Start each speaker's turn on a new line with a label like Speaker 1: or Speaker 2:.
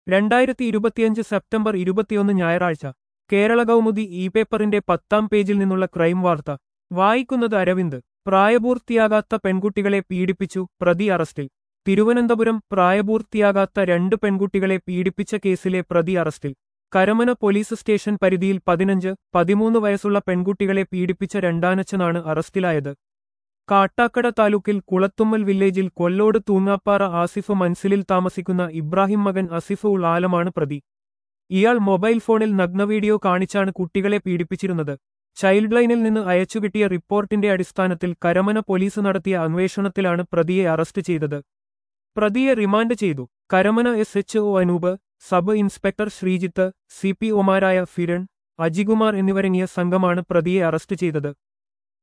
Speaker 1: രണ്ടായിരത്തി ഇരുപത്തിയഞ്ച് സെപ്റ്റംബർ ഇരുപത്തിയൊന്ന് ഞായറാഴ്ച കേരള കൗമുദി ഇ പേപ്പറിന്റെ പത്താം പേജിൽ നിന്നുള്ള ക്രൈം വാർത്ത വായിക്കുന്നത് അരവിന്ദ് പ്രായപൂർത്തിയാകാത്ത പെൺകുട്ടികളെ പീഡിപ്പിച്ചു പ്രതി അറസ്റ്റിൽ തിരുവനന്തപുരം പ്രായപൂർത്തിയാകാത്ത രണ്ട് പെൺകുട്ടികളെ പീഡിപ്പിച്ച കേസിലെ പ്രതി അറസ്റ്റിൽ കരമന പോലീസ് സ്റ്റേഷൻ പരിധിയിൽ പതിനഞ്ച് പതിമൂന്ന് വയസ്സുള്ള പെൺകുട്ടികളെ പീഡിപ്പിച്ച രണ്ടാനച്ചനാണ് അറസ്റ്റിലായത് കാട്ടാക്കട താലൂക്കിൽ കുളത്തുമ്മൽ വില്ലേജിൽ കൊല്ലോട് തൂങ്ങാപ്പാറ ആസിഫ് മൻസിലിൽ താമസിക്കുന്ന ഇബ്രാഹിം മകൻ അസിഫ് ഉൾ ആലമാണ് പ്രതി ഇയാൾ മൊബൈൽ ഫോണിൽ നഗ്നവീഡിയോ കാണിച്ചാണ് കുട്ടികളെ പീഡിപ്പിച്ചിരുന്നത് ചൈൽഡ് ലൈനിൽ നിന്ന് അയച്ചുകിട്ടിയ റിപ്പോർട്ടിന്റെ അടിസ്ഥാനത്തിൽ കരമന പോലീസ് നടത്തിയ അന്വേഷണത്തിലാണ് പ്രതിയെ അറസ്റ്റ് ചെയ്തത് പ്രതിയെ റിമാൻഡ് ചെയ്തു Karamana S H O Anoop sub inspector Sreejith C P ഒമാരായ ഫിരൺ അജികുമാർ എന്നിവരങ്ങിയ സംഘമാണ് പ്രതിയെ അറസ്റ്റ് ചെയ്തത്